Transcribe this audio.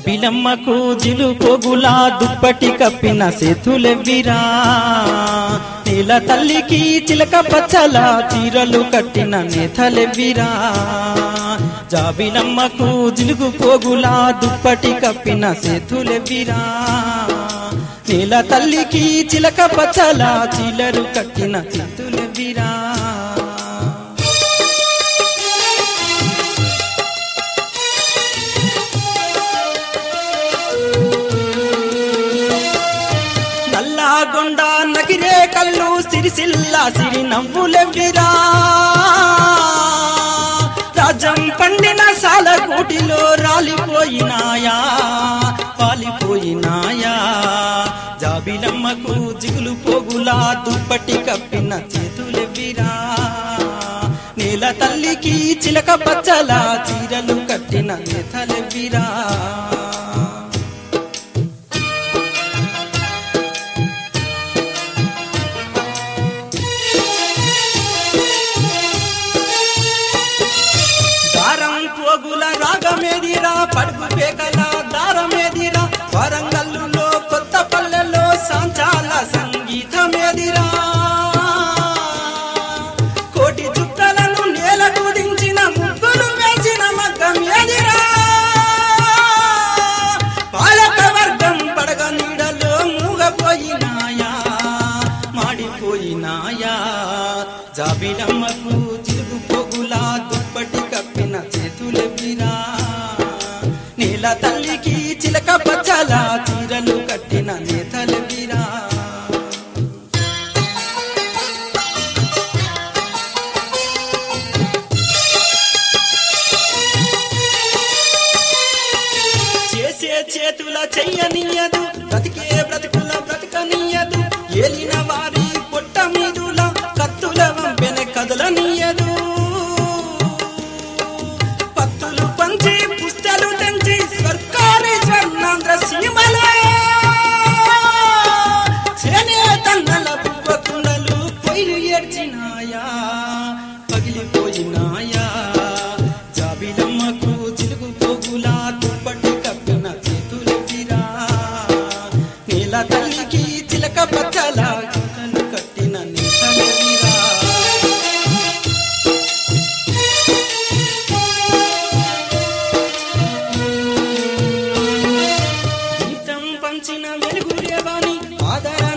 జాబిలమ్మకు జిలు పోగులా దుప్పటి కప్పిన సేతులెవ్విరా నీల తల్లికి చిలక పచ్చల చీరలు కట్టిన నేతలెవ్విరా జాబిలమ్మకు జిలుగు పోగులా దుప్పటి కప్పిన సేతులెవ్విరా నీల తల్లికి చిలక పచ్చల చీరలు కట్టిన చేతులెవ్విరా నల్లాగొండ నగిరే కళ్ళు సిరిసిల్ల సిరి నవ్వులెవ్విరా రాజం పండిన సాలగూటిలో రాలిపోయినాయా పాలిపోయినాయా జాబిలమ్మకు జిగులు పోగులా దుప్పటి కప్పిన చేతులెవ్విరా నేల తల్లికి చిలక పచ్చల చీరలు కట్టిన నేతలెవ్విరా దారం పోగుల రాగమేదిరా పడుగు పేకల దారమేదిరా వరంగల్లులో కొత్త పల్లెల్లో సాంచాల సంగీతమేదిరా కోటి చుక్కలను నేలకు దించిన ముగ్గులు వేసిన మగ్గమేదిరా పాలక వర్గం పడగ నీడలో మూగపోయినాయా మాడిపోయినాయా జాబిలమ్మకు చిలుగు పొగులా దుప్పటి కప్పిన చేతులెవ్విరా నీల తల్లికి చిలక పచ్చల చీరలు కట్టిన నేతలెవ్విరా చేసే చేతుల చెయ్యనీయదు బ్రతికే బ్రతుకుల బ్రతకనీయదు ఏలిన వారి పొట్ట మీదుల కత్తుల వంపెన కదలనీయదు పత్తులు పంచి పుస్తలు తెంచి సర్కారీ స్వర్ణాంధ్ర సీమలో చేనే తన్నల పువ్వకుండలు పొయ్యిలు ఏడ్చినాయా పగిలిపోయినాయా జాబిలమ్మకు చిలుగు పోగులా దుప్పటి కప్పిన చేతులెత్తిరా నీల తల్లికి చిలక పచ్చల కట్టలు కట్టిన నేతలెవిరా జీతం పంచిన వెలుగులేవని ఆదర